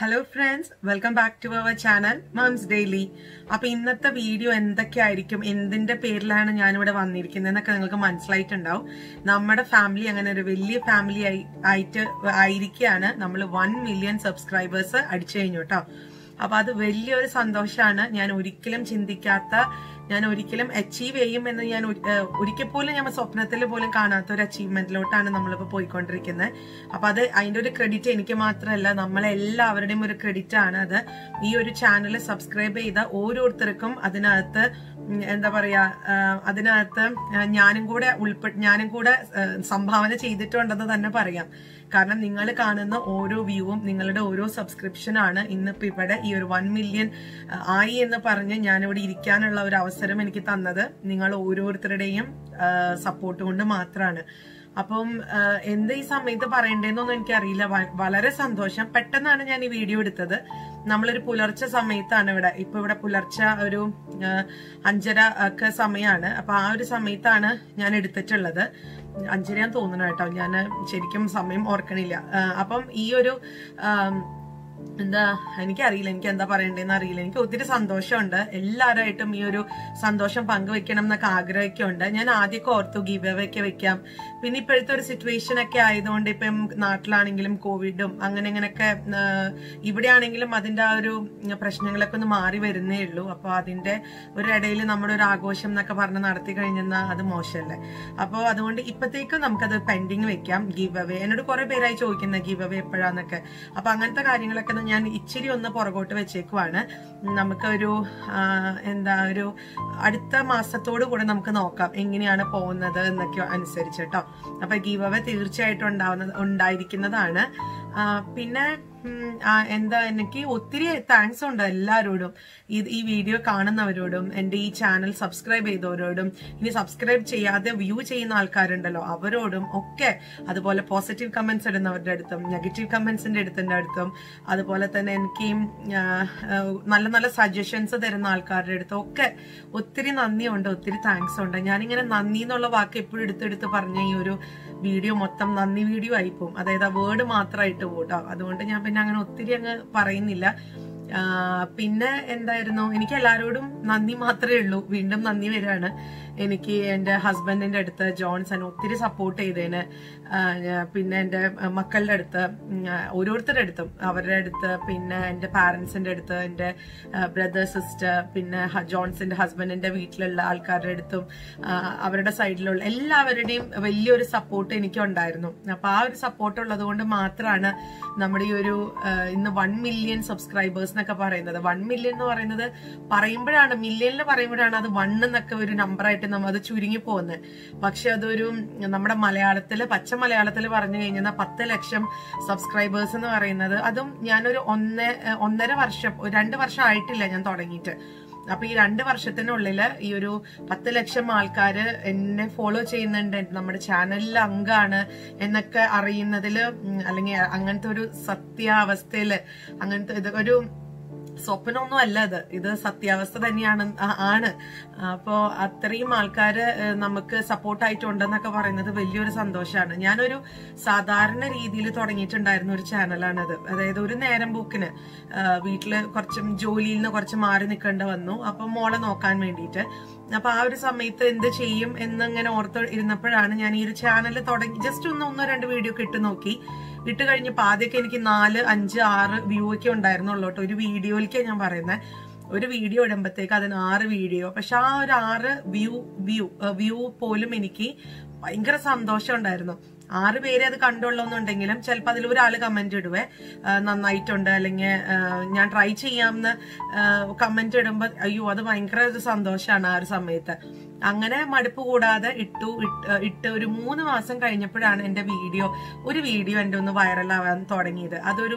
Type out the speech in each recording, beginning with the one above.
hello friends welcome back to our channel moms daily അപ്പൊ ഇന്നത്തെ video എന്തൊക്കെയായിരിക്കും എന്തിന്റെ പേരിലാണ് ഞാനിവിടെ വന്നിരിക്കുന്നത് എന്നൊക്കെ നിങ്ങൾക്ക് മനസ്സിലായിട്ടുണ്ടാവും നമ്മുടെ ഫാമിലി അങ്ങനെ ഒരു വലിയ ഫാമിലി ആയിട്ട് ആയിരിക്കുകയാണ് നമ്മൾ വൺ മില്യൺ സബ്സ്ക്രൈബേഴ്സ് അടിച്ചു കഴിഞ്ഞു കേട്ടോ അപ്പൊ അത് വലിയൊരു സന്തോഷമാണ് ഞാൻ ഒരിക്കലും ചിന്തിക്കാത്ത ഞാൻ ഒരിക്കലും അച്ചീവ് ചെയ്യും എന്ന് ഞാൻ ഒരി- ഏഹ് ഒരിക്കൽ പോലും ഞാൻ സ്വപ്നത്തിൽ പോലും കാണാത്ത ഒരു അച്ചീവ്മെന്റിലോട്ടാണ് നമ്മളിപ്പോ പോയിക്കൊണ്ടിരിക്കുന്നത് അപ്പൊ അത് അതിന്റെ ഒരു ക്രെഡിറ്റ് എനിക്ക് മാത്രമല്ല നമ്മളെല്ലാവരുടെയും ഒരു ക്രെഡിറ്റ് ആണ് അത് ഈ ഒരു ചാനൽ സബ്സ്ക്രൈബ് ചെയ്ത ഓരോരുത്തർക്കും അതിനകത്ത് ഉം, എന്താ പറയാ ആഹ് അതിനകത്ത് ആഹ് ഞാനും കൂടെ ഉൾപ്പെട്ട് ഞാനും കൂടെ ആഹ് സംഭാവന ചെയ്തിട്ടുണ്ടെന്ന് തന്നെ പറയാം കാരണം നിങ്ങൾ കാണുന്ന ഓരോ വ്യൂവും നിങ്ങളുടെ ഓരോ സബ്സ്ക്രിപ്ഷനാണ് ഇന്നിപ്പോ ഇവിടെ ഈ ഒരു വൺ മില്യൺ ആയി എന്ന് പറഞ്ഞ് ഞാനിവിടെ ഇരിക്കാനുള്ള ഒരു അവസരം എനിക്ക് തന്നത് നിങ്ങൾ ഓരോരുത്തരുടെയും സപ്പോർട്ട് കൊണ്ട് മാത്രമാണ് അപ്പം ആ, എന്ത് ഈ സമയത്ത് പറയണ്ടേന്നൊന്നും എനിക്കറിയില്ല വ- വളരെ സന്തോഷം പെട്ടെന്നാണ് ഞാൻ ഈ വീഡിയോ എടുത്തത് നമ്മളൊരു പുലർച്ചെ സമയത്താണ് ഇവിടെ ഇപ്പൊ ഇവിടെ പുലർച്ചെ ഒരു ആ, അഞ്ചര ഒക്കെ സമയമാണ് അപ്പൊ ആ ഒരു സമയത്താണ് ഞാൻ എടുത്തിട്ടുള്ളത് അഞ്ചരയാന്ന് തോന്നുന്നു കേട്ടോ ഞാൻ ശരിക്കും സമയം ഓർക്കണില്ല ആ, അപ്പം ഈ ഒരു ആം, എന്താ എനിക്കറിയില്ല എനിക്ക് എന്താ പറയണ്ടേന്ന് അറിയില്ല എനിക്ക് ഒത്തിരി സന്തോഷമുണ്ട് എല്ലാവരായിട്ടും ഈ ഒരു സന്തോഷം പങ്കുവെക്കണം എന്നൊക്കെ ആഗ്രഹിക്കുന്നുണ്ട് ഞാൻ ആദ്യമൊക്കെ ഓർത്തു ഗീവ് ഒക്കെ വെക്കാം പിന്നെ ഇപ്പോഴത്തെ ഒരു സിറ്റുവേഷൻ ഒക്കെ ആയതുകൊണ്ട് ഇപ്പം നാട്ടിലാണെങ്കിലും കോവിഡും അങ്ങനെ ഇങ്ങനെയൊക്കെ ആ, ഇവിടെയാണെങ്കിലും അതിന്റെ ആ ഒരു പ്രശ്നങ്ങളൊക്കെ ഒന്ന് മാറി വരുന്നേ ഉള്ളൂ അപ്പൊ അതിന്റെ ഒരു ഇടയിൽ നമ്മുടെ ഒരു ആഘോഷം എന്നൊക്കെ പറഞ്ഞ് നടത്തി കഴിഞ്ഞാൽ അത് മോശമല്ലേ അപ്പോൾ അതുകൊണ്ട് ഇപ്പത്തേക്കും നമുക്കത് പെൻഡിങ് വെക്കാം ഗീവ് അവേ എന്നോട് കുറെ പേരായി ചോദിക്കുന്ന ഗീവ് അവേ എപ്പോഴാന്നൊക്കെ അപ്പൊ അങ്ങനത്തെ കാര്യങ്ങളൊക്കെ ഒന്ന് ഞാൻ ഇച്ചിരി ഒന്ന് പുറകോട്ട് വെച്ചേക്കുവാണ് നമുക്കൊരു ആ, എന്താ ഒരു അടുത്ത മാസത്തോടു കൂടെ നമുക്ക് നോക്കാം എങ്ങനെയാണ് പോകുന്നത് എന്നൊക്കെ അനുസരിച്ച് കേട്ടോ അപ്പൊ ഗീവ് അവേ തീർച്ചയായിട്ടും ഉണ്ടാവുന്നത് ഉണ്ടായിരിക്കുന്നതാണ് ആ, പിന്നെ ഉം, ആ, എന്താ എനിക്ക് ഒത്തിരി താങ്ക്സ് ഉണ്ട് എല്ലാവരോടും ഇത് ഈ വീഡിയോ കാണുന്നവരോടും എന്റെ ഈ ചാനൽ സബ്സ്ക്രൈബ് ചെയ്തവരോടും ഇനി സബ്സ്ക്രൈബ് ചെയ്യാതെ വ്യൂ ചെയ്യുന്ന ആൾക്കാരുണ്ടല്ലോ അവരോടും ഒക്കെ അതുപോലെ പോസിറ്റീവ് കമന്റ്സ് ഇടുന്നവരുടെ അടുത്തും നെഗറ്റീവ് കമന്റ്സിന്റെ അടുത്തിന്റെ അടുത്തും അതുപോലെ തന്നെ എനിക്ക് ഈ, ആ, ആ, നല്ല നല്ല സജഷൻസ് തരുന്ന ആൾക്കാരുടെ അടുത്തും ഒക്കെ ഒത്തിരി നന്ദിയുണ്ട് ഒത്തിരി താങ്ക്സ് ഉണ്ട് ഞാനിങ്ങനെ നന്ദി എന്നുള്ള വാക്ക് എപ്പോഴും എടുത്തെടുത്ത് പറഞ്ഞ ഈ ഒരു വീഡിയോ മൊത്തം നന്ദി വീഡിയോ ആയിപ്പോവും അതായത് ആ വേർഡ് മാത്രമായിട്ട് പോട്ടോ അതുകൊണ്ട് ഞാൻ പിന്നെ അങ്ങനെ ഒത്തിരി അങ്ങ് പറയുന്നില്ല ആ, പിന്നെ എന്തായിരുന്നു എനിക്ക് എല്ലാവരോടും നന്ദി മാത്രമേ ഉള്ളൂ വീണ്ടും നന്ദി വരികയാണ് എനിക്ക് എൻ്റെ ഹസ്ബൻഡിന്റെ അടുത്ത് ജോൺസൺ ഒത്തിരി സപ്പോർട്ട് ചെയ്തതിന് ആ, ഞാ- പിന്നെ എൻ്റെ മക്കളുടെ അടുത്ത് ഉം, ആ, ഓരോരുത്തരുടെ അടുത്തും അവരുടെ അടുത്ത് പിന്നെ എൻ്റെ പാരൻസിന്റെ അടുത്ത് എൻ്റെ ബ്രദർ സിസ്റ്റർ പിന്നെ ഹ- ജോൺസന്റെ ഹസ്ബൻഡിന്റെ വീട്ടിലുള്ള ആൾക്കാരുടെ അടുത്തും ആ, അവരുടെ സൈഡിലുള്ള എല്ലാവരുടെയും വലിയൊരു സപ്പോർട്ട് എനിക്കുണ്ടായിരുന്നു അപ്പൊ ആ ഒരു സപ്പോർട്ട് ഉള്ളത് കൊണ്ട് മാത്രമാണ് നമ്മുടെ ഈ ഒരു ആ, ഇന്ന് വൺ മില്യൺ സബ്സ്ക്രൈബേഴ്സ് എന്നൊക്കെ പറയുന്നത് വൺ മില്യൺ എന്ന് പറയുന്നത് പറയുമ്പോഴാണ് മില്യണിൽ പറയുമ്പോഴാണ് അത് വൺ എന്നൊക്കെ ഒരു നമ്പറായിട്ട് നമ്മൾ അത് ചുരുങ്ങി പോകുന്നത് പക്ഷെ അതൊരു നമ്മുടെ മലയാളത്തില് പച്ച മലയാളത്തിൽ പറഞ്ഞു കഴിഞ്ഞാൽ പത്ത് ലക്ഷം സബ്സ്ക്രൈബേഴ്സ് എന്ന് പറയുന്നത് അതും ഞാനൊരു ഒന്ന് ഒന്നര വർഷം ഒരു രണ്ട് വർഷം ആയിട്ടില്ല ഞാൻ തുടങ്ങിയിട്ട് അപ്പൊ ഈ രണ്ട് വർഷത്തിനുള്ളിൽ ഈ ഒരു പത്ത് ലക്ഷം ആൾക്കാര് എന്നെ ഫോളോ ചെയ്യുന്നുണ്ട് നമ്മുടെ ചാനലിൽ അംഗാണ് എന്നൊക്കെ അറിയുന്നതില് ഉം, അല്ലെങ്കിൽ അങ്ങനത്തെ ഒരു സത്യാവസ്ഥയില് അങ്ങനത്തെ ഇത് ഒരു സ്വപ്നമൊന്നും അല്ല ഇത് ഇത് സത്യാവസ്ഥ തന്നെയാണ് ആ- ആണ് അപ്പോ അത്രയും ആൾക്കാര് ഏഹ്, നമുക്ക് സപ്പോർട്ടായിട്ടുണ്ടെന്നൊക്കെ പറയുന്നത് വലിയൊരു സന്തോഷമാണ് ഞാനൊരു സാധാരണ രീതിയിൽ തുടങ്ങിയിട്ടുണ്ടായിരുന്ന ഒരു ചാനലാണത് അതായത് ഒരു നേരം പോക്കിന് ആഹ്, വീട്ടില് കുറച്ചും ജോലിയിൽ നിന്ന് കുറച്ച് മാറി നിൽക്കേണ്ടി വന്നു അപ്പൊ മോളെ നോക്കാൻ വേണ്ടിയിട്ട് അപ്പൊ ആ ഒരു സമയത്ത് എന്ത് ചെയ്യും എന്നിങ്ങനെ ഓർത്ത് ഇരുന്നപ്പോഴാണ് ഞാൻ ഈ ഒരു ചാനൽ തുടങ്ങി ജസ്റ്റ് ഒന്ന് ഒന്നോ രണ്ട് വീഡിയോ ഒക്കെ ഇട്ട് നോക്കി ഇട്ട് കഴിഞ്ഞപ്പോ ആദ്യമൊക്കെ എനിക്ക് നാല് അഞ്ച് ആറ് വ്യൂ ഒക്കെ ഉണ്ടായിരുന്നുള്ളൂ കേട്ടോ ഒരു വീഡിയോയിലേക്കാണ് ഞാൻ പറയുന്നത് ഒരു വീഡിയോ ഇടുമ്പോഴത്തേക്ക് അതിന് ആറ് വീഡിയോ പക്ഷെ ആ ഒരു ആറ് വ്യൂ വ്യൂ വ്യൂ പോലും എനിക്ക് ഭയങ്കര സന്തോഷം ഉണ്ടായിരുന്നു ആറ് പേര് അത് കണ്ടുള്ളൂന്നുണ്ടെങ്കിലും ചിലപ്പോൾ അതിൽ ഒരാൾ കമന്റ് ഇടുവേ ആ, നന്നായിട്ടുണ്ട് അല്ലെങ്കിൽ ആ, ഞാൻ ട്രൈ ചെയ്യാമെന്ന് കമന്റ് ഇടുമ്പോൾ അയ്യോ അത് ഭയങ്കര ഒരു സന്തോഷമാണ് ആ ഒരു സമയത്ത് അങ്ങനെ മടുപ്പ് കൂടാതെ ഇട്ടു ഇട്ട് ഇട്ട് ഒരു മൂന്ന് മാസം കഴിഞ്ഞപ്പോഴാണ് എന്റെ വീഡിയോ ഒരു വീഡിയോ എന്റെ ഒന്ന് വൈറലാവാൻ തുടങ്ങിയത് അതൊരു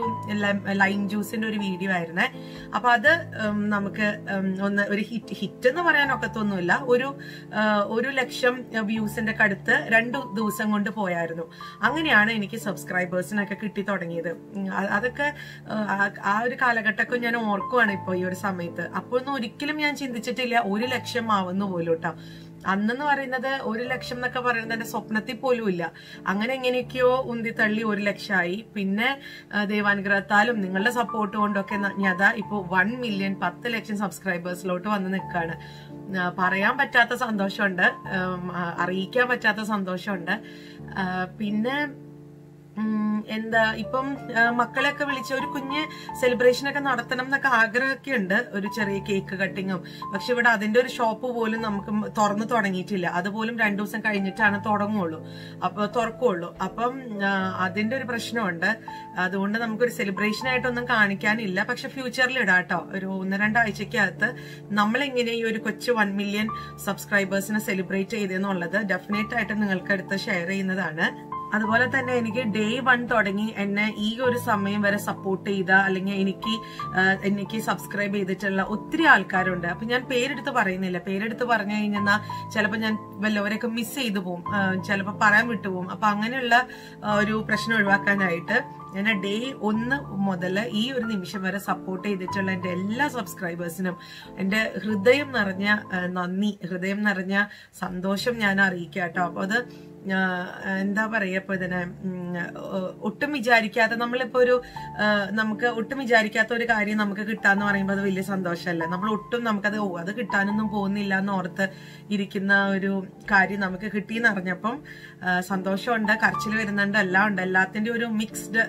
ലൈം ജ്യൂസിന്റെ ഒരു വീഡിയോ ആയിരുന്നേ അപ്പൊ അത് ഉം, നമുക്ക് ഉം, ഒന്ന് ഒരു ഹിറ്റ് ഹിറ്റ് എന്ന് പറയാൻ ഒക്കത്തൊന്നുമില്ല ഒരു ആ, ഒരു ലക്ഷം വ്യൂസിന്റെ കടുത്ത് രണ്ടു ദിവസം കൊണ്ട് പോയായിരുന്നു അങ്ങനെയാണ് എനിക്ക് സബ്സ്ക്രൈബേഴ്സിനൊക്കെ കിട്ടി തുടങ്ങിയത് ഉം, അ- അതൊക്കെ ആ, ആ ഒരു കാലഘട്ടമൊക്കെ ഞാൻ ഓർക്കുവാണ് ഇപ്പൊ ഈ ഒരു സമയത്ത് അപ്പോഴൊന്നും ഒരിക്കലും ഞാൻ ചിന്തിച്ചിട്ടില്ല ഒരു ലക്ഷം ആവുന്നു പോലും കേട്ടോ അന്നെന്ന് പറയുന്നത് ഒരു ലക്ഷം എന്നൊക്കെ പറയുന്നത് എന്റെ സ്വപ്നത്തിൽ പോലും ഇല്ല അങ്ങനെ എങ്ങനെയൊക്കെയോ ഉന്തി തള്ളി ഒരു ലക്ഷമായി പിന്നെ ആ, ദൈവാനുഗ്രഹത്താലും നിങ്ങളുടെ സപ്പോർട്ട് കൊണ്ടൊക്കെ ന- ഞാൻ അതാ ഇപ്പൊ വൺ മില്യൺ പത്ത് ലക്ഷം സബ്സ്ക്രൈബേഴ്സിലോട്ട് വന്ന് നിൽക്കാണ് ആ, പറയാൻ പറ്റാത്ത സന്തോഷമുണ്ട് ഉം, ആ, അറിയിക്കാൻ പറ്റാത്ത സന്തോഷമുണ്ട് ആ, പിന്നെ ഉം, എന്താ ഇപ്പം ആ, മക്കളെയൊക്കെ വിളിച്ച് ഒരു കുഞ്ഞ് സെലിബ്രേഷൻ ഒക്കെ നടത്തണം എന്നൊക്കെ ആഗ്രഹമൊക്കെ ഉണ്ട് ഒരു ചെറിയ കേക്ക് കട്ടിങ്ങും പക്ഷെ ഇവിടെ അതിന്റെ ഒരു ഷോപ്പ് പോലും നമുക്ക് തുറന്നു തുടങ്ങിയിട്ടില്ല അതുപോലും രണ്ടു ദിവസം കഴിഞ്ഞിട്ടാണ് തുടങ്ങുള്ളൂ അപ്പൊ തുറക്കുള്ളൂ അപ്പം ആ, അതിന്റെ ഒരു പ്രശ്നമുണ്ട് അതുകൊണ്ട് നമുക്കൊരു സെലിബ്രേഷൻ ആയിട്ടൊന്നും കാണിക്കാനില്ല പക്ഷെ ഫ്യൂച്ചറിൽ ഇടാം കേട്ടോ ഒരു ഒന്ന് രണ്ടാഴ്ചക്കകത്ത് നമ്മളെങ്ങനെ ഈ ഒരു കൊച്ചു വൺ മില്യൺ സബ്സ്ക്രൈബേഴ്സിനെ സെലിബ്രേറ്റ് ചെയ്തെന്നുള്ളത് ഡെഫിനറ്റ് ആയിട്ട് നിങ്ങൾക്ക് അടുത്ത് ഷെയർ ചെയ്യുന്നതാണ് അതുപോലെ തന്നെ എനിക്ക് ഡേ വൺ തുടങ്ങി എന്നെ ഈ ഒരു സമയം വരെ സപ്പോർട്ട് ചെയ്ത അല്ലെങ്കിൽ എനിക്ക് ആ, എനിക്ക് സബ്സ്ക്രൈബ് ചെയ്തിട്ടുള്ള ഒത്തിരി ആൾക്കാരുണ്ട് അപ്പൊ ഞാൻ പേരെടുത്ത് പറയുന്നില്ല പേരെടുത്ത് പറഞ്ഞു കഴിഞ്ഞാൽ ചിലപ്പോൾ ഞാൻ വല്ലവരെയൊക്കെ മിസ് ചെയ്തു പോകും ചിലപ്പോൾ പറയാൻ വിട്ടുപോകും അപ്പൊ അങ്ങനെയുള്ള ആ, ഒരു പ്രശ്നം ഒഴിവാക്കാനായിട്ട് എന്നെ ഡേ ഒന്ന് മുതൽ ഈ ഒരു നിമിഷം വരെ സപ്പോർട്ട് ചെയ്തിട്ടുള്ള എന്റെ എല്ലാ സബ്സ്ക്രൈബേഴ്സിനും എന്റെ ഹൃദയം നിറഞ്ഞ ആ, നന്ദി ഹൃദയം നിറഞ്ഞ സന്തോഷം ഞാൻ അറിയിക്കാം കേട്ടോ അപ്പൊ അത് ആ, എന്താ പറയാ ഇപ്പൊ ഇതിനെ ഉം, ഒ- ഒട്ടും വിചാരിക്കാത്ത നമ്മളിപ്പോ ഒരു ആ, നമുക്ക് ഒട്ടും വിചാരിക്കാത്ത ഒരു കാര്യം നമുക്ക് കിട്ടാന്ന് പറയുമ്പോൾ അത് വലിയ സന്തോഷമല്ലേ നമ്മൾ ഒട്ടും നമുക്കത് ഓ അത് കിട്ടാനൊന്നും പോകുന്നില്ല എന്ന് ഓർത്ത് ഇരിക്കുന്ന ഒരു കാര്യം നമുക്ക് കിട്ടിയെന്ന് അറിഞ്ഞപ്പം ആ, സന്തോഷമുണ്ട് കരച്ചിൽ വരുന്നുണ്ട് എല്ലാം ഉണ്ട് എല്ലാത്തിന്റെ ഒരു മിക്സ്ഡ്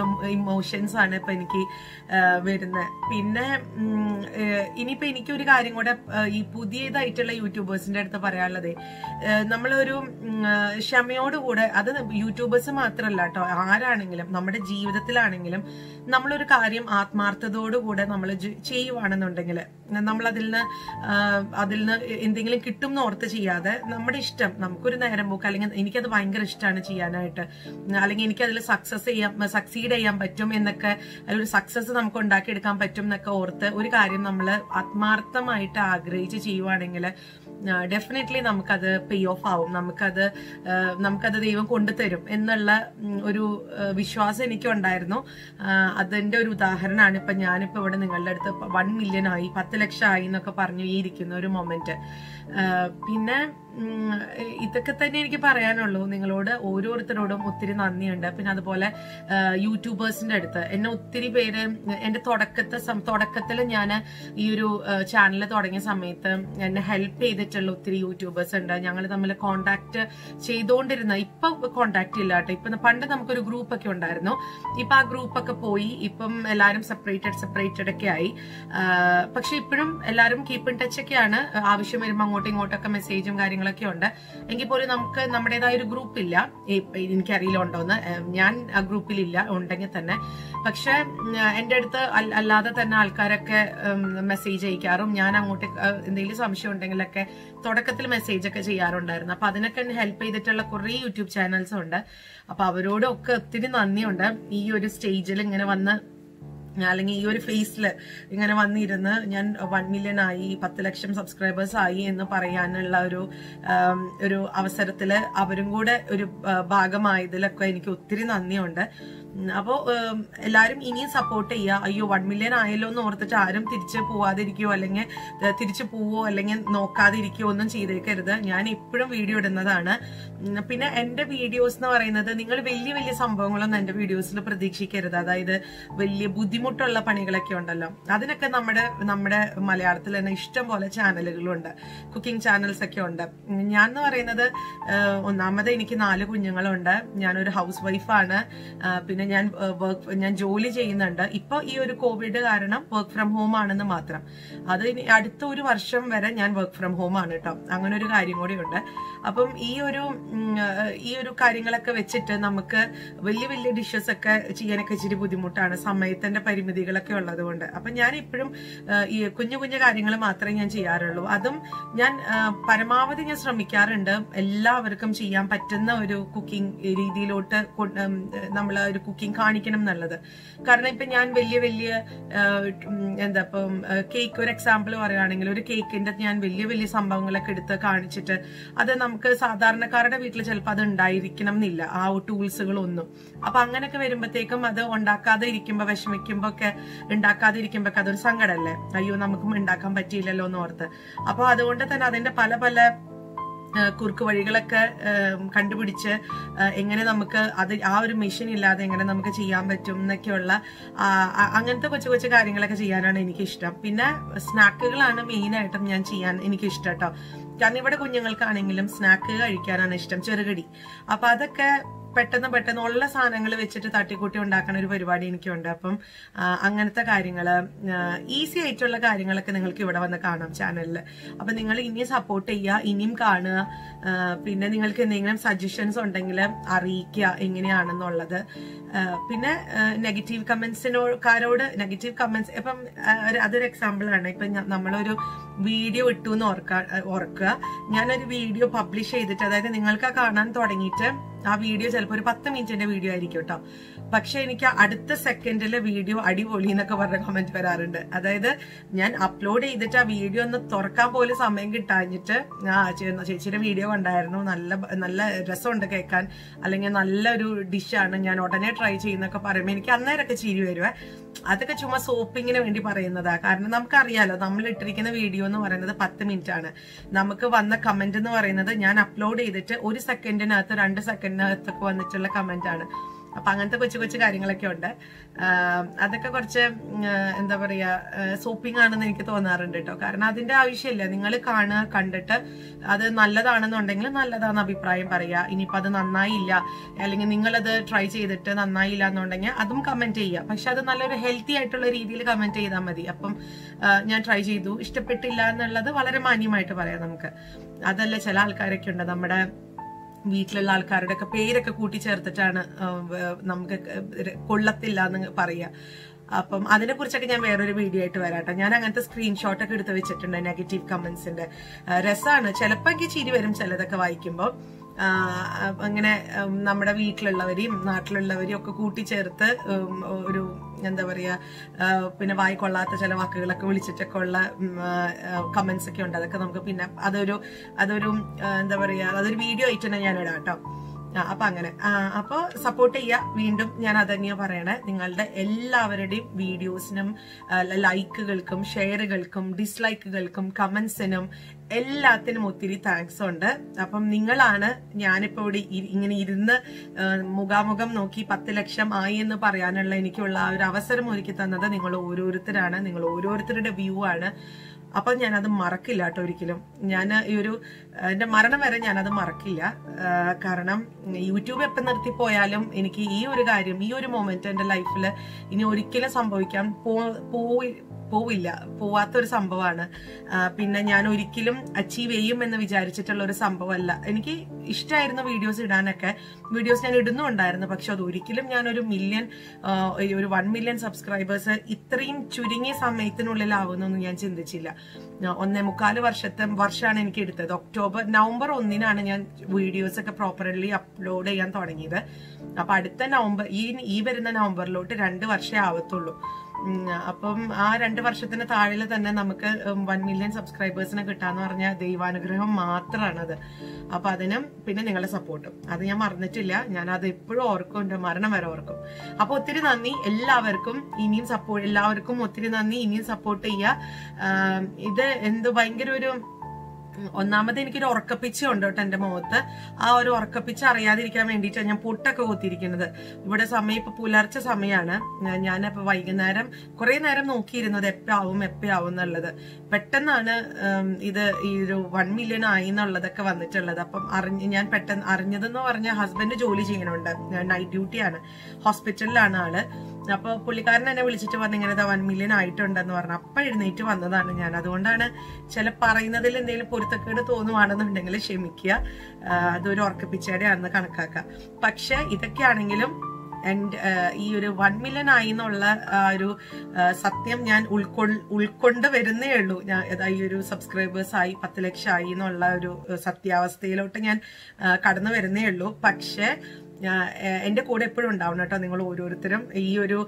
ഇമോഷൻസ് ആണ് ഇപ്പൊ എനിക്ക് വരുന്നത് പിന്നെ ഉം, ഏഹ്, ഇനിയിപ്പോ എനിക്കൊരു കാര്യം കൂടെ ഏഹ്, ഈ പുതിയതായിട്ടുള്ള യൂട്യൂബേഴ്സിന്റെ അടുത്ത് പറയാനുള്ളത് നമ്മളൊരു ഉം, ഏഹ്, ക്ഷമയോടുകൂടെ അത് യൂട്യൂബേഴ്സ് മാത്രമല്ല കേട്ടോ ആരാണെങ്കിലും നമ്മുടെ ജീവിതത്തിലാണെങ്കിലും നമ്മളൊരു കാര്യം ആത്മാർത്ഥതയോടുകൂടെ നമ്മൾ ചെയ്യുവാണെന്നുണ്ടെങ്കിൽ നമ്മൾ അതിൽ നിന്ന് ആഹ്, അതിൽ നിന്ന് എന്തെങ്കിലും കിട്ടും എന്ന് ഓർത്ത് ചെയ്യാതെ നമ്മുടെ ഇഷ്ടം നമുക്കൊരു നേരം പോക്ക് അല്ലെങ്കിൽ എനിക്കത് ഭയങ്കര ഇഷ്ടമാണ് ചെയ്യാനായിട്ട് അല്ലെങ്കിൽ എനിക്ക് അതിൽ സക്സസ് ചെയ്യാൻ സക്സീഡ് ചെയ്യാൻ പറ്റും എന്നൊക്കെ അതിലൊരു സക്സസ് നമുക്ക് ഉണ്ടാക്കിയെടുക്കാൻ പറ്റും എന്നൊക്കെ ഓർത്ത് ഒരു കാര്യം നമ്മൾ ആത്മാർത്ഥമായിട്ട് ആഗ്രഹിച്ച് ചെയ്യുവാണെങ്കിൽ ഡെഫിനറ്റ്ലി നമുക്കത് പേ ഓഫ് ആവും നമുക്കത് ആ, നമുക്കത് ദൈവം കൊണ്ടുതരും എന്നുള്ള ഉം, ഒരു ആ, വിശ്വാസം എനിക്കുണ്ടായിരുന്നു ആ, അതിന്റെ ഒരു ഉദാഹരണമാണ് ഇപ്പൊ ഞാനിപ്പോ ഇവിടെ നിങ്ങളുടെ അടുത്ത് വൺ മില്യൺ ആയി പത്ത് ലക്ഷം ആയി എന്നൊക്കെ പറഞ്ഞു ഈ ഇരിക്കുന്ന ഒരു മൊമെന്റ് പിന്നെ ഉം, ഇതൊക്കെ തന്നെ എനിക്ക് പറയാനുള്ളൂ നിങ്ങളോട് ഓരോരുത്തരോടും ഒത്തിരി നന്ദിയുണ്ട് പിന്നെ അതുപോലെ ആ, യൂട്യൂബേഴ്സിന്റെ അടുത്ത് എന്നെ ഒത്തിരി പേര് എന്റെ തുടക്കത്തെ സം- തുടക്കത്തിൽ ഞാൻ ഈ ഒരു ചാനൽ തുടങ്ങിയ സമയത്ത് എന്നെ ഹെൽപ്പ് ചെയ്തിട്ടുള്ള ഒത്തിരി യൂട്യൂബേഴ്സ് ഉണ്ട് ഞങ്ങൾ തമ്മിൽ കോണ്ടാക്ട് ചെയ്തുകൊണ്ടിരുന്ന ഇപ്പൊ കോണ്ടാക്ട് ഇല്ല കേട്ടോ ഇപ്പൊ പണ്ട് നമുക്കൊരു ഗ്രൂപ്പ് ഒക്കെ ഉണ്ടായിരുന്നു ഇപ്പൊ ആ ഗ്രൂപ്പ് ഒക്കെ പോയി ഇപ്പം എല്ലാരും സെപ്പറേറ്റഡ് സെപ്പറേറ്റഡ് ഒക്കെ ആയി ആ, പക്ഷെ ഇപ്പോഴും എല്ലാരും കീപ്പ് ഇൻ ടച്ച് ഒക്കെയാണ് ആവശ്യം വരുമ്പോൾ അങ്ങോട്ടും ഇങ്ങോട്ടൊക്കെ മെസ്സേജും കാര്യങ്ങളൊക്കെ ഉണ്ട് എങ്കിൽ പോലും നമുക്ക് നമ്മുടേതായ ഒരു ഗ്രൂപ്പ് ഇല്ല ഈ- എനിക്കറിയില്ല ഉണ്ടോന്ന് ഏ, ഞാൻ ആ ഗ്രൂപ്പിലില്ല ഉണ്ടെങ്കിൽ തന്നെ പക്ഷെ ഉം, എന്റെ അടുത്ത് അൽ- അല്ലാതെ തന്നെ ആൾക്കാരൊക്കെ മെസ്സേജ് അയക്കാറും ഞാൻ അങ്ങോട്ട് ആ, എന്തെങ്കിലും സംശയം ഉണ്ടെങ്കിലൊക്കെ തുടക്കത്തിൽ മെസ്സേജ് ഒക്കെ ചെയ്യാറുണ്ടായിരുന്നു അപ്പൊ അതിനൊക്കെ എന്നെ ഹെൽപ്പ് ചെയ്തിട്ടുള്ള കുറെ യൂട്യൂബ് ചാനൽസ് ഉണ്ട് അപ്പൊ അവരോടൊക്കെ ഒത്തിരി നന്ദിയുണ്ട് ഈ ഒരു സ്റ്റേജിൽ ഇങ്ങനെ വന്ന് അല്ലെങ്കിൽ ഈ ഒരു ഫേസിൽ ഇങ്ങനെ വന്നിരുന്ന് ഞാൻ വൺ മില്യൺ ആയി പത്ത് ലക്ഷം സബ്സ്ക്രൈബേഴ്സ് ആയി എന്ന് പറയാനുള്ള ഒരു ആം, ഒരു അവസരത്തില് അവരും കൂടെ ഒരു ആ, ഭാഗമായതിലൊക്കെ എനിക്ക് ഒത്തിരി നന്ദിയുണ്ട് ഉം, അപ്പോ ഉം, എല്ലാരും ഇനിയും സപ്പോർട്ട് ചെയ്യുക അയ്യോ വൺ മില്യൺ ആയല്ലോ എന്ന് ഓർത്തിട്ട് ആരും തിരിച്ച് പോവാതിരിക്കുകയോ അല്ലെങ്കിൽ ഏഹ്, തിരിച്ചു പോവോ അല്ലെങ്കിൽ നോക്കാതിരിക്കുകയോ ഒന്നും ചെയ്തേക്കരുത് ഞാൻ എപ്പോഴും വീഡിയോ ഇടുന്നതാണ് ഉം, പിന്നെ എന്റെ വീഡിയോസ് എന്ന് പറയുന്നത് നിങ്ങൾ വലിയ വലിയ സംഭവങ്ങളൊന്നും എന്റെ വീഡിയോസിൽ പ്രതീക്ഷിക്കരുത് അതായത് വലിയ ബുദ്ധിമുട്ടുള്ള പണികളൊക്കെ ഉണ്ടല്ലോ അതിനൊക്കെ നമ്മുടെ നമ്മുടെ മലയാളത്തിൽ തന്നെ ഇഷ്ടം പോലെ ചാനലുകളുണ്ട് കുക്കിംഗ് ചാനൽസ് ഒക്കെ ഉണ്ട് ഉം, ഞാൻ എന്ന് പറയുന്നത് ഏഹ്, ഒന്നാമത് എനിക്ക് നാല് കുഞ്ഞുങ്ങളുണ്ട് ഞാനൊരു ഹൗസ് വൈഫാണ് പിന്നെ ഞാൻ വർക്ക് ഞാൻ ജോലി ചെയ്യുന്നുണ്ട് ഇപ്പൊ ഈ ഒരു കോവിഡ് കാരണം വർക്ക് ഫ്രം ഹോം ആണെന്ന് മാത്രം അത് ഇനി അടുത്ത ഒരു വർഷം വരെ ഞാൻ വർക്ക് ഫ്രം ഹോം ആണ് കേട്ടോ അങ്ങനെ ഒരു കാര്യം കൂടി ഉണ്ട് അപ്പം ഈ ഒരു ഉം, ഏഹ്, ഈ ഒരു കാര്യങ്ങളൊക്കെ വെച്ചിട്ട് നമുക്ക് വലിയ വലിയ ഡിഷസ് ഒക്കെ ചെയ്യാനൊക്കെ ഇച്ചിരി ബുദ്ധിമുട്ടാണ് സമയത്തിന്റെ പരിമിതികളൊക്കെ ഉള്ളത് കൊണ്ട് അപ്പൊ ഞാൻ ഇപ്പോഴും ഈ കുഞ്ഞു കുഞ്ഞു കാര്യങ്ങൾ മാത്രമേ ഞാൻ ചെയ്യാറുള്ളൂ അതും ഞാൻ ഏഹ്, പരമാവധി ഞാൻ ശ്രമിക്കാറുണ്ട് എല്ലാവർക്കും ചെയ്യാൻ പറ്റുന്ന ഒരു കുക്കിംഗ് രീതിയിലോട്ട് നമ്മൾ ഒരു കുക്കിംഗ് കാണിക്കണം എന്നുള്ളത് കാരണം ഇപ്പൊ ഞാൻ വലിയ വലിയ ഏഹ്, ഉം, എന്താ ഇപ്പം കേക്ക് ഒരു എക്സാമ്പിൾ പറയുകയാണെങ്കിൽ ഒരു കേക്കിന്റെ ഞാൻ വലിയ വലിയ സംഭവങ്ങളൊക്കെ എടുത്ത് കാണിച്ചിട്ട് അത് നമുക്ക് സാധാരണക്കാരുടെ വീട്ടിൽ ചിലപ്പോൾ അത് ഉണ്ടായിരിക്കണം എന്നില്ല ആ ടൂൾസുകളൊന്നും അപ്പൊ അങ്ങനെയൊക്കെ വരുമ്പോഴത്തേക്കും അത് ഉണ്ടാക്കാതെ ഇരിക്കുമ്പോ വിഷമിക്കുമ്പോ ഒക്കെ ഉണ്ടാക്കാതെ ഇരിക്കുമ്പോ അതൊരു സങ്കടമല്ലേ അയ്യോ നമുക്കും ഉണ്ടാക്കാൻ പറ്റിയില്ലല്ലോ എന്ന് ഓർത്ത് അപ്പൊ അതുകൊണ്ട് തന്നെ അതിന്റെ പല പല ഏഹ് കുറുക്ക് വഴികളൊക്കെ ഏഹ് കണ്ടുപിടിച്ച് ഏഹ് എങ്ങനെ നമുക്ക് അത് ആ ഒരു മെഷീൻ ഇല്ലാതെ എങ്ങനെ നമുക്ക് ചെയ്യാൻ പറ്റും എന്നൊക്കെയുള്ള ആ, ആ- അങ്ങനത്തെ കൊച്ചു കൊച്ചു കാര്യങ്ങളൊക്കെ ചെയ്യാനാണ് എനിക്ക് ഇഷ്ടം പിന്നെ സ്നാക്കുകളാണ് മെയിൻ ആയിട്ടും ഞാൻ ചെയ്യാൻ എനിക്ക് ഇഷ്ടം കേട്ടോ കാരണം ഇവിടെ കുഞ്ഞുങ്ങൾക്കാണെങ്കിലും സ്നാക്ക് കഴിക്കാനാണ് ഇഷ്ടം ചെറുകടി അപ്പൊ അതൊക്കെ പെട്ടെന്ന് പെട്ടെന്ന് ഉള്ള സാധനങ്ങൾ വെച്ചിട്ട് തട്ടിക്കൂട്ടി ഉണ്ടാക്കുന്ന ഒരു പരിപാടി എനിക്കുണ്ട് അപ്പം ആ, അങ്ങനത്തെ കാര്യങ്ങൾ ഈസി ആയിട്ടുള്ള കാര്യങ്ങളൊക്കെ നിങ്ങൾക്ക് ഇവിടെ വന്ന് കാണാം ചാനലിൽ അപ്പൊ നിങ്ങൾ ഇനിയും സപ്പോർട്ട് ചെയ്യുക ഇനിയും കാണുക ആ, പിന്നെ നിങ്ങൾക്ക് എന്തെങ്കിലും സജഷൻസ് ഉണ്ടെങ്കിൽ അറിയിക്കുക എങ്ങനെയാണെന്നുള്ളത് ആ, പിന്നെ നെഗറ്റീവ് കമന്റ്സിനോക്കാരോട് നെഗറ്റീവ് കമന്റ്സ് ഇപ്പം ആ, ഒരു- അതൊരു എക്സാമ്പിൾ ആണ് ഇപ്പൊ ഞ- നമ്മളൊരു വീഡിയോ ഇട്ടു എന്ന് ഓർക്ക ഓർക്കുക ഞാനൊരു വീഡിയോ പബ്ലിഷ് ചെയ്തിട്ട് അതായത് നിങ്ങൾക്ക് ആ കാണാൻ തുടങ്ങിയിട്ട് ആ വീഡിയോ ചിലപ്പോൾ ഒരു പത്ത് മിനിറ്റിന്റെ വീഡിയോ ആയിരിക്കും കേട്ടോ പക്ഷെ എനിക്ക് അടുത്ത സെക്കൻഡിലെ വീഡിയോ അടിപൊളി എന്നൊക്കെ പറഞ്ഞ കമന്റ് വരാറുണ്ട് അതായത് ഞാൻ അപ്ലോഡ് ചെയ്തിട്ട് ആ വീഡിയോ ഒന്ന് തുറക്കാൻ പോലും സമയം കിട്ടാഞ്ഞിട്ട് ആ ചേ- ചേച്ചിയുടെ വീഡിയോ കണ്ടായിരുന്നു നല്ല ബ- നല്ല രസമുണ്ട് കേൾക്കാൻ അല്ലെങ്കിൽ നല്ലൊരു ഡിഷാണ് ഞാൻ ഉടനെ ട്രൈ ചെയ്യുന്നൊക്കെ പറയുമ്പോൾ എനിക്ക് അന്നേരമൊക്കെ ചിരി വരുവേ അതൊക്കെ ചുമ്മാ സോപ്പിങ്ങിന് വേണ്ടി പറയുന്നതാ കാരണം നമുക്കറിയാലോ നമ്മൾ ഇട്ടിരിക്കുന്ന വീഡിയോ എന്ന് പറയുന്നത് പത്ത് മിനിറ്റ് ആണ് നമുക്ക് വന്ന കമന്റ് എന്ന് പറയുന്നത് ഞാൻ അപ്ലോഡ് ചെയ്തിട്ട് ഒരു സെക്കൻഡിനകത്ത് രണ്ട് സെക്കൻഡിനകത്തൊക്കെ വന്നിട്ടുള്ള കമന്റ് ആണ് അപ്പൊ അങ്ങനത്തെ കൊച്ചു കൊച്ചു കാര്യങ്ങളൊക്കെ ഉണ്ട് ആഹ് അതൊക്കെ കുറച്ച് ഉം, ആഹ് എന്താ പറയാ സോപ്പിംഗ് ആണെന്ന് എനിക്ക് തോന്നാറുണ്ട് കേട്ടോ കാരണം അതിന്റെ ആവശ്യമില്ല നിങ്ങൾ കാണുക കണ്ടിട്ട് അത് നല്ലതാണെന്നുണ്ടെങ്കിൽ നല്ലതാണെന്ന് അഭിപ്രായം പറയുക ഇനിയിപ്പോ അത് നന്നായില്ല അല്ലെങ്കിൽ നിങ്ങളത് ട്രൈ ചെയ്തിട്ട് നന്നായില്ല എന്നുണ്ടെങ്കിൽ അതും കമന്റ് ചെയ്യുക പക്ഷെ അത് നല്ലൊരു ഹെൽത്തി ആയിട്ടുള്ള രീതിയിൽ കമന്റ് ചെയ്താൽ മതി അപ്പം ആഹ് ഞാൻ ട്രൈ ചെയ്തു ഇഷ്ടപ്പെട്ടില്ല എന്നുള്ളത് വളരെ മാന്യമായിട്ട് പറയാം നമുക്ക് അതല്ല ചില ആൾക്കാരൊക്കെ ഉണ്ട് നമ്മുടെ വീട്ടിലുള്ള ആൾക്കാരുടെ ഒക്കെ പേരൊക്കെ കൂട്ടിച്ചേർത്തിട്ടാണ് ആ, വ- നമുക്ക് ര- കൊള്ളത്തില്ല എന്ന് പറയുക അപ്പം അതിനെ കുറിച്ചൊക്കെ ഞാൻ വേറൊരു വീഡിയോ ആയിട്ട് വരാട്ടോ ഞാൻ അങ്ങനത്തെ സ്ക്രീൻഷോട്ട് ഒക്കെ എടുത്ത് വെച്ചിട്ടുണ്ട് നെഗറ്റീവ് കമന്റ്സിന്റെ രസമാണ് ചിലപ്പോ എനിക്ക് ചിരി വരും ചിലതൊക്കെ വായിക്കുമ്പോൾ അങ്ങനെ ഉം, നമ്മുടെ വീട്ടിലുള്ളവരെയും നാട്ടിലുള്ളവരെയും ഒക്കെ കൂട്ടിച്ചേർത്ത് ഉം, ഒരു എന്താ പറയാ ആ, പിന്നെ വായി കൊള്ളാത്ത ചില വാക്കുകളൊക്കെ വിളിച്ചിട്ടൊക്കെ ഉള്ള കമന്റ്സ് ഒക്കെ ഉണ്ട് അതൊക്കെ നമുക്ക് പിന്നെ അതൊരു അതൊരു ആ, എന്താ പറയാ അതൊരു വീഡിയോ ആയിട്ട് തന്നെ ഞാൻ ഇടാം കേട്ടോ ആ, അപ്പൊ അങ്ങനെ ആ, അപ്പൊ സപ്പോർട്ട് ചെയ്യുക വീണ്ടും ഞാൻ അതന്നെയാ പറയണേ നിങ്ങളുടെ എല്ലാവരുടെയും വീഡിയോസിനും ആ, ലൈക്കുകൾക്കും ഷെയറുകൾക്കും ഡിസ്ലൈക്കുകൾക്കും കമന്റ്സിനും എല്ലാത്തിനും ഒത്തിരി താങ്ക്സ് ഉണ്ട് അപ്പം നിങ്ങളാണ് ഞാനിപ്പോ ഇവിടെ ഇ- ഇങ്ങനെ ഇരുന്ന് ആ, മുഖാമുഖം നോക്കി പത്ത് ലക്ഷം ആയി എന്ന് പറയാനുള്ള എനിക്കുള്ള ആ ഒരു അവസരം ഒരുക്കി തന്നത് നിങ്ങൾ ഓരോരുത്തരാണ് നിങ്ങൾ ഓരോരുത്തരുടെ വ്യൂ ആണ് അപ്പൊ ഞാനത് മറക്കില്ല കേട്ടോ ഒരിക്കലും ഞാൻ ഈ ഒരു ആ, എന്റെ മരണം വരെ ഞാനത് മറക്കില്ല ആ, കാരണം യൂട്യൂബ് എപ്പം നിർത്തിപ്പോയാലും എനിക്ക് ഈ ഒരു കാര്യം ഈ ഒരു മൊമെന്റ് എന്റെ ലൈഫിൽ ഇനി ഒരിക്കലും സംഭവിക്കാൻ പോ- പോയി പോവില്ല പോവാത്തൊരു സംഭവമാണ് ആ, പിന്നെ ഞാൻ ഒരിക്കലും അച്ചീവ് ചെയ്യും എന്ന് വിചാരിച്ചിട്ടുള്ള ഒരു സംഭവമല്ല എനിക്ക് ഇഷ്ടമായിരുന്നു വീഡിയോസ് ഇടാനൊക്കെ വീഡിയോസ് ഞാൻ ഇടുന്നുണ്ടായിരുന്നു പക്ഷെ അത് ഒരിക്കലും ഞാൻ ഒരു മില്യൺ ഒരു വൺ മില്യൺ സബ്സ്ക്രൈബേഴ്സ് ഇത്രയും ചുരുങ്ങിയ സമയത്തിനുള്ളിലാവുന്നൊന്നും ഞാൻ ചിന്തിച്ചില്ല ആ, ഒന്നേ മുക്കാല് വർഷത്തെ വർഷമാണ് എനിക്ക് എടുത്തത് ഒക്ടോബർ നവംബർ ഒന്നിനാണ് ഞാൻ വീഡിയോസ് ഒക്കെ പ്രോപ്പർലി അപ്ലോഡ് ചെയ്യാൻ തുടങ്ങിയത് അപ്പൊ അടുത്ത നവംബർ ഈ ഈ വരുന്ന നവംബറിലോട്ട് രണ്ട് വർഷമേ ആവത്തുള്ളൂ ഉം, അപ്പം ആ രണ്ട് വർഷത്തിന് താഴെ തന്നെ നമുക്ക് വൺ മില്യൺ സബ്സ്ക്രൈബേഴ്സിനെ കിട്ടാന്ന് പറഞ്ഞാൽ ദൈവാനുഗ്രഹം മാത്രമാണ് അത് അപ്പൊ അതിനും പിന്നെ നിങ്ങളുടെ സപ്പോർട്ടും അത് ഞാൻ മറന്നിട്ടില്ല ഞാൻ അത് എപ്പോഴും ഓർക്കും എന്റെ മരണം വരെ ഓർക്കും അപ്പൊ ഒത്തിരി നന്ദി എല്ലാവർക്കും ഇനിയും സപ്പോർട്ട് എല്ലാവർക്കും ഒത്തിരി നന്ദി ഇനിയും സപ്പോർട്ട് ചെയ്യുക ആം, ഇത് എന്ത് ഭയങ്കര ഒരു ഉം, ഒന്നാമത് എനിക്കൊരു ഉറക്കപ്പിച്ച ഉണ്ട് കേട്ടോ എന്റെ മുഖത്ത് ആ ഒരു ഉറക്കപ്പിച്ച അറിയാതിരിക്കാൻ വേണ്ടിയിട്ടാണ് ഞാൻ പൊട്ടൊക്കെ കുത്തിയിരിക്കുന്നത് ഇവിടെ സമയം ഇപ്പൊ പുലർച്ചെ സമയമാണ് ഞാൻ ഇപ്പൊ വൈകുന്നേരം കുറെ നേരം നോക്കിയിരുന്നത് എപ്പാവും എപ്പാവും എന്നുള്ളത് പെട്ടെന്നാണ് ഉം, ഇത് ഈ ഒരു വൺ മില്യൺ ആയി എന്നുള്ളതൊക്കെ വന്നിട്ടുള്ളത് അപ്പം അറിഞ്ഞ് ഞാൻ പെട്ടെന്ന് അറിഞ്ഞതെന്ന് പറഞ്ഞാൽ ഹസ്ബൻഡ് ജോലി ചെയ്യണുണ്ട് നൈറ്റ് ഡ്യൂട്ടിയാണ് ഹോസ്പിറ്റലിലാണ് ആള് അപ്പൊ പുള്ളിക്കാരൻ എന്നെ വിളിച്ചിട്ട് പറഞ്ഞു ഇങ്ങനെ വൺ മില്യൺ ആയിട്ടുണ്ടെന്ന് പറഞ്ഞു അപ്പൊ എഴുന്നേറ്റ് വന്നതാണ് ഞാൻ അതുകൊണ്ടാണ് ചില പറയുന്നതിൽ എന്തെങ്കിലും പൊരുത്തക്കേട് തോന്നുവാണെന്നുണ്ടെങ്കിൽ ക്ഷമിക്കുക ആ, അതൊരു ഉറക്കപ്പിച്ചയുടെ ആണെന്ന് കണക്കാക്കുക പക്ഷെ ഇതൊക്കെയാണെങ്കിലും ആൻഡ് ഈ ഒരു വൺ മില്യൺ ആയി എന്നുള്ള ആ ഒരു ആ, സത്യം ഞാൻ ഉൾക്കൊ ഉൾക്കൊണ്ട് വരുന്നേ ഉള്ളൂ ഞാൻ ഇതാ ഈ ഒരു സബ്സ്ക്രൈബേഴ്സ് ആയി പത്ത് ലക്ഷം ആയി എന്നുള്ള ഒരു ആ, സത്യാവസ്ഥയിലോട്ട് ഞാൻ ആ, കടന്നു വരുന്നേ ഉള്ളൂ പക്ഷേ ഞാ- ഏഹ് എന്റെ കൂടെ എപ്പോഴും ഉണ്ടാവണം കേട്ടോ നിങ്ങൾ ഓരോരുത്തരും ഈ ഒരു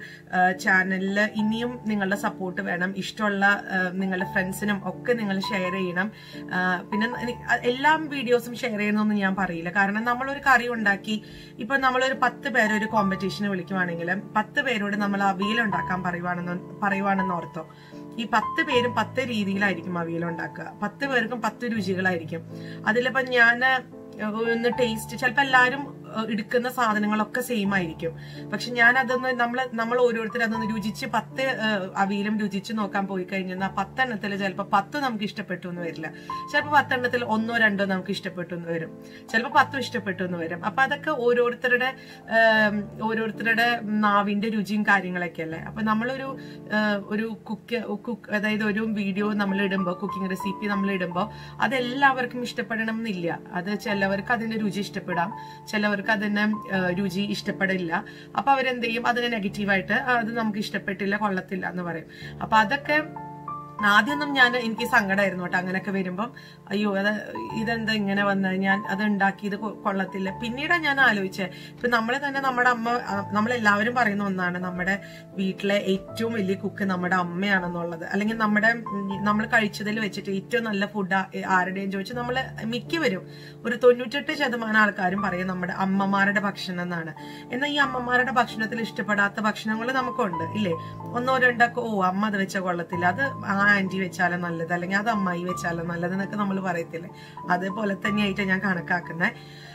ചാനലിൽ ഇനിയും നിങ്ങളുടെ സപ്പോർട്ട് വേണം ഇഷ്ടമുള്ള ഏഹ് നിങ്ങളുടെ ഫ്രണ്ട്സിനും ഒക്കെ നിങ്ങൾ ഷെയർ ചെയ്യണം ആഹ് പിന്നെ എനി- അ- എല്ലാ വീഡിയോസും ഷെയർ ചെയ്യണമെന്ന് ഞാൻ പറയില്ല കാരണം നമ്മളൊരു കറി ഉണ്ടാക്കി ഇപ്പൊ നമ്മളൊരു പത്ത് പേരെ ഒരു കോമ്പറ്റീഷന് വിളിക്കുവാണെങ്കിൽ പത്ത് പേരോട് നമ്മൾ അവിയൽ ഉണ്ടാക്കാൻ പറയുവാണെന്ന് പറയുവാണെന്ന് ഓർത്തോ ഈ പത്ത് പേരും പത്ത് രീതിയിലായിരിക്കും അവിയൽ ഉണ്ടാക്കുക പത്ത് പേർക്കും പത്ത് രുചികളായിരിക്കും അതിലിപ്പോ ഞാൻ ഒന്ന് ടേസ്റ്റ് ചിലപ്പോൾ എല്ലാവരും ഏഹ്, എടുക്കുന്ന സാധനങ്ങളൊക്കെ സെയിം ആയിരിക്കും പക്ഷെ ഞാൻ അതൊന്ന് നമ്മൾ നമ്മൾ ഓരോരുത്തരും അതൊന്ന് രുചിച്ച് പത്ത് ഏഹ്, അവിയലും രുചിച്ച് നോക്കാൻ പോയി കഴിഞ്ഞാൽ ആ പത്തെണ്ണത്തിൽ ചിലപ്പോൾ പത്ത് നമുക്ക് ഇഷ്ടപ്പെട്ടു എന്ന് വരില്ല ചിലപ്പോൾ പത്തെണ്ണത്തിൽ ഒന്നോ രണ്ടോ നമുക്ക് ഇഷ്ടപ്പെട്ടു എന്ന് വരും ചിലപ്പോൾ പത്തും ഇഷ്ടപ്പെട്ടു എന്ന് വരും അപ്പൊ അതൊക്കെ ഓരോരുത്തരുടെ ഏം, ഓരോരുത്തരുടെ നാവിന്റെ രുചിയും കാര്യങ്ങളൊക്കെ അല്ലേ അപ്പൊ നമ്മളൊരു ഏഹ്, ഒരു കുക്ക് കുക്ക് അതായത് ഒരു വീഡിയോ നമ്മൾ ഇടുമ്പോൾ കുക്കിംഗ് റെസിപ്പി നമ്മൾ ഇടുമ്പോൾ അതെല്ലാവർക്കും ഇഷ്ടപ്പെടണം എന്നില്ല അത് ചിലവർക്ക് അതിന്റെ രുചി ഇഷ്ടപ്പെടാം ചിലവർക്ക് അതിന് ഏഹ്, രുചി ഇഷ്ടപ്പെടില്ല അപ്പൊ അവരെന്ത് ചെയ്യും അതിനെ നെഗറ്റീവായിട്ട് അത് നമുക്ക് ഇഷ്ടപ്പെട്ടില്ല കൊള്ളത്തില്ല എന്ന് പറയും അപ്പൊ അതൊക്കെ ആദ്യമൊന്നും ഞാൻ എനിക്ക് സങ്കടമായിരുന്നു കേട്ടോ അങ്ങനെയൊക്കെ വരുമ്പം അയ്യോ അത് ഇതെന്താ ഇങ്ങനെ വന്നത് ഞാൻ അത് ഉണ്ടാക്കിയത് കൊ- കൊള്ളത്തില്ല പിന്നീടാണ് ഞാൻ ആലോചിച്ചത് ഇപ്പൊ നമ്മളെ തന്നെ നമ്മുടെ അമ്മ ആ, നമ്മളെല്ലാവരും പറയുന്ന ഒന്നാണ് നമ്മുടെ വീട്ടിലെ ഏറ്റവും വലിയ കുക്ക് നമ്മുടെ അമ്മയാണെന്നുള്ളത് അല്ലെങ്കിൽ നമ്മുടെ നമ്മൾ കഴിച്ചതിൽ വെച്ചിട്ട് ഏറ്റവും നല്ല ഫുഡ് ആരുടെയും ചോദിച്ചാൽ നമ്മൾ മിക്കവരും ഒരു തൊണ്ണൂറ്റെട്ട് ശതമാനം ആൾക്കാരും പറയും നമ്മുടെ അമ്മമാരുടെ ഭക്ഷണം എന്നാണ് എന്നാൽ ഈ അമ്മമാരുടെ ഭക്ഷണത്തിൽ ഇഷ്ടപ്പെടാത്ത ഭക്ഷണങ്ങൾ നമുക്കുണ്ട് ഇല്ലേ ഒന്നോ രണ്ടൊക്കെ ഓ അമ്മ അത് വെച്ച കൊള്ളത്തില്ല അത് ആ ആന്റി വെച്ചാലും നല്ലത് അല്ലെങ്കിൽ അത് അമ്മായി വെച്ചാലും നല്ലത് എന്നൊക്കെ നമ്മൾ പറയത്തില്ലേ അതേപോലെ തന്നെയായിട്ട് ഞാൻ കണക്കാക്കുന്നത്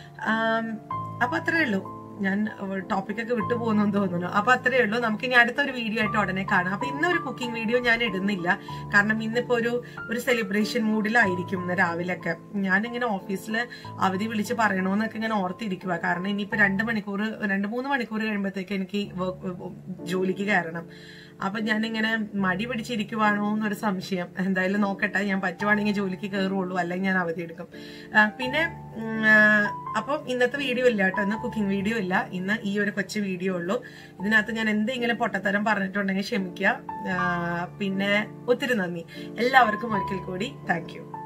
അപ്പൊ അത്രേ ഉള്ളൂ ഞാൻ ടോപ്പിക്കൊക്കെ വിട്ടു പോകുന്നു തോന്നുന്നു അപ്പൊ അത്രേ ഉള്ളൂ നമുക്ക് ഇനി അടുത്തൊരു വീഡിയോ ആയിട്ട് ഉടനെ കാണാം അപ്പൊ ഇന്നൊരു കുക്കിംഗ് വീഡിയോ ഞാൻ ഇടുന്നില്ല കാരണം ഇന്നിപ്പോ ഒരു ഒരു സെലിബ്രേഷൻ മൂഡിലായിരിക്കും ഇന്ന് രാവിലെയൊക്കെ ഞാനിങ്ങനെ ഓഫീസിൽ അവധി വിളിച്ച് പറയണമെന്നൊക്കെ ഇങ്ങനെ ഓർത്തിരിക്കുക കാരണം ഇനിയിപ്പോ രണ്ട് മണിക്കൂർ രണ്ട് മൂന്ന് മണിക്കൂർ കഴിയുമ്പോഴത്തേക്ക് എനിക്ക് വർക്ക് ജോലിക്ക് കയറണം അപ്പൊ ഞാനിങ്ങനെ മടി പിടിച്ചിരിക്കുവാണോ എന്നൊരു സംശയം എന്തായാലും നോക്കട്ടെ ഞാൻ പറ്റുവാണെങ്കിൽ ജോലിക്ക് കയറുള്ളൂ അല്ലെങ്കിൽ ഞാൻ അവധി എടുക്കും ആ, പിന്നെ ഉം, ആ, അപ്പം ഇന്നത്തെ വീഡിയോ ഇല്ല കേട്ടോ ഇന്ന് കുക്കിംഗ് വീഡിയോ ഇല്ല ഇന്ന് ഈ ഒരു കൊച്ചു വീഡിയോ ഉള്ളൂ ഇതിനകത്ത് ഞാൻ എന്തെങ്കിലും പൊട്ടത്തരം പറഞ്ഞിട്ടുണ്ടെങ്കിൽ ക്ഷമിക്കുക ആ, പിന്നെ ഒത്തിരി നന്ദി എല്ലാവർക്കും ഒരിക്കൽ കൂടി താങ്ക് യു